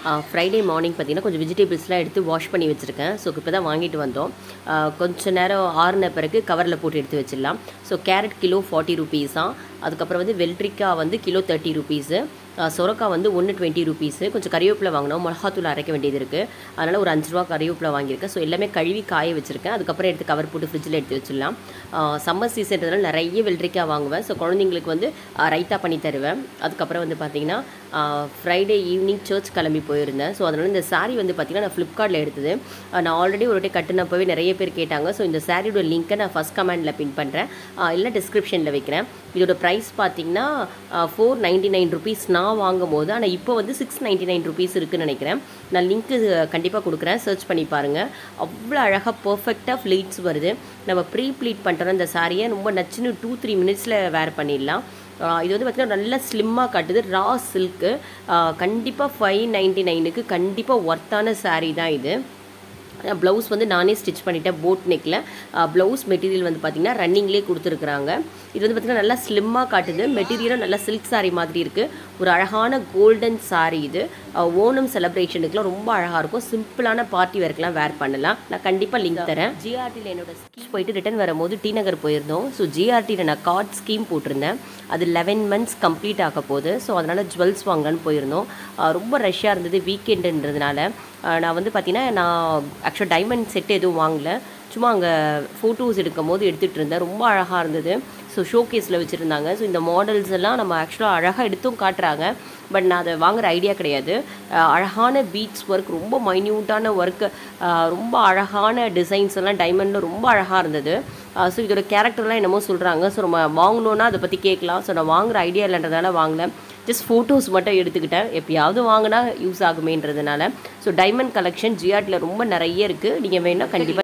Friday morning பார்த்தீங்கன்னா கொஞ்சம் வெஜிடபிள்ஸ்லாம் எடுத்து வாஷ் பண்ணி வச்சுருக்கேன் ஸோ இப்போ தான் வாங்கிட்டு வந்தோம் ஆஹ் கொஞ்ச நேரம் ஆறுன பிறகு கவரில் போட்டு எடுத்து வச்சிடலாம் ஸோ கேரட் கிலோ ஃபார்ட்டி ருபீஸாக அதுக்கப்புறம் வந்து வெள்ளரிக்காய் வந்து கிலோ தேர்ட்டி ருபீஸு சொரக்காய் வந்து ஒன்று டுவெண்ட்டி ருபீஸு கொஞ்சம் கறிவேப்பிலை வாங்கினோம் மிளகாத்தூள் அரைக்க வேண்டியது இருக்குது அதனால் ஒரு அஞ்சு ரூபா கறிவேப்பிலை வாங்கியிருக்கேன் ஸோ எல்லாமே கழுவி காய வச்சுருக்கேன் அதுக்கப்புறம் எடுத்து கவர் போட்டு ஃப்ரிட்ஜில் எடுத்து வச்சிடலாம் சம்மர் சீசன்றதுனால நிறைய வெள்ளரிக்காய் வாங்குவேன் ஸோ குழந்தைங்களுக்கு வந்து ஆஹ் ரைத்தா பண்ணி தருவேன் அதுக்கப்புறம் வந்து பார்த்திங்கன்னா ஃப்ரைடே ஈவினிங் சர்ச் கிளம்பி போயிருந்தேன் ஸோ அதனால் இந்த saree வந்து பார்த்திங்கன்னா நான் ஃப்ளிப்கார்ட்டில் எடுத்தது ஆஹ் நான் ஆல்ரெடி ஒரு வாட்டி கட்டினப்பவே நிறைய பேர் கேட்டாங்க ஸோ இந்த சாரியோட லிங்க்கை நான் ஃபஸ்ட் கமெண்டில் பின் பண்ணுறேன் இல்லை டிஸ்கிரிப்ஷனில் வைக்கிறேன் இதோட ப்ரைஸ் பார்த்தீங்கன்னா ஃபோர் நைன்டி நைன் ருபீஸ் நான் வாங்கும் போது ஆனால் இப்போ வந்து சிக்ஸ் நைன்டி நைன் ருபீஸ் இருக்குன்னு நினைக்கிறேன் நான் லிங்க்கு கண்டிப்பாக கொடுக்குறேன் சர்ச் பண்ணி பாருங்கள் அவ்வளோ அழகாக பர்ஃபெக்டாக ஃப்ளீட்ஸ் வருது நம்ம ப்ரீ ப்ளீட் பண்ணுறோம் இந்த சாரியை ரொம்ப நச்சுன்னு டூ த்ரீ மினிட்ஸில் வேர் பண்ணிடலாம் ஆஹ் இது வந்து பார்த்திங்கன்னா நல்லா ஸ்லிம்மாக காட்டுது ரா சில்க்கு கண்டிப்பாக ஃபைவ் நைன்டி நைனுக்கு கண்டிப்பாக ஒர்த்தான saree தான் இது ப்ளவுஸ் வந்து நானே ஸ்டிச் பண்ணிட்டேன் போட் நெக்கில் ப்ளவுஸ் மெட்டீரியல் வந்து பார்த்திங்கன்னா ரன்னிங்லேயே கொடுத்துருக்குறாங்க இது வந்து பார்த்திங்கன்னா நல்லா ஸ்லிம்மாக காட்டுது மெட்டீரியலும் நல்லா சில்க் saree மாதிரி இருக்குது ஒரு அழகான கோல்டன் saree இது அஹ் ஓணம் செலிப்ரேஷனுக்குலாம் ரொம்ப அழகாக இருக்கும் சிம்பிளான பார்ட்டி வேர்க்கெலாம் வேர் பண்ணலாம் நான் கண்டிப்பாக லிங்க் தரேன் ஜிஆர்டியில் என்னோட ஸ்கீம் போயிட்டு ரிட்டன் வரும்போது டி நகர் போயிருந்தோம் ஸோ ஜிஆர்டியில் நான் கார்ட் ஸ்கீம் போட்டிருந்தேன் அது லெவன் மந்த்ஸ் கம்ப்ளீட் ஆக போகுது ஸோ அதனால் ஜுவல்ஸ் வாங்கலான்னு போயிருந்தோம் அஹ் ரொம்ப ரஷ்ஷாக இருந்தது வீக்கெண்டுன்றதுனால அஹ் நான் வந்து பார்த்தீங்கன்னா நான் ஆக்சுவலாக டைமண்ட் செட் எதுவும் வாங்கல சும்மா அங்கே ஃபோட்டோஸ் எடுக்கும் போது எடுத்துகிட்டு இருந்தேன் ரொம்ப அழகாக இருந்தது ஸோ ஷோகேஸில் வச்சுருந்தாங்க ஸோ இந்த மாடல்ஸ் எல்லாம் நம்ம ஆக்சுவலாக அழகாக எடுத்தும் காட்டுறாங்க பட் நான் அதை வாங்குற ஐடியா கிடையாது அஹ் அழகான பீட்ஸ் ஒர்க் ரொம்ப மைன்யூட்டான ஒர்க்கு ரொம்ப அழகான டிசைன்ஸ் எல்லாம் டைமண்டில் ரொம்ப அழகாக இருந்தது ஸோ இதோட கேரக்டர்லாம் என்னமோ சொல்கிறாங்க ஸோ நம்ம வாங்கணுன்னா அதை பற்றி கேட்கலாம் ஸோ நான் வாங்குற ஐடியா இல்லைன்றதால வாங்கல ஜஸ்ட் ஃபோட்டோஸ் மட்டும் எடுத்துக்கிட்டேன் எப்பயாவது வாங்கினா யூஸ் ஆகுமேன்றதுனால ஸோ டைமண்ட் கலெக்ஷன் ஜிஆர்டில் ரொம்ப நிறைய இருக்குது நீங்கள் வேணால் கண்டிப்பாக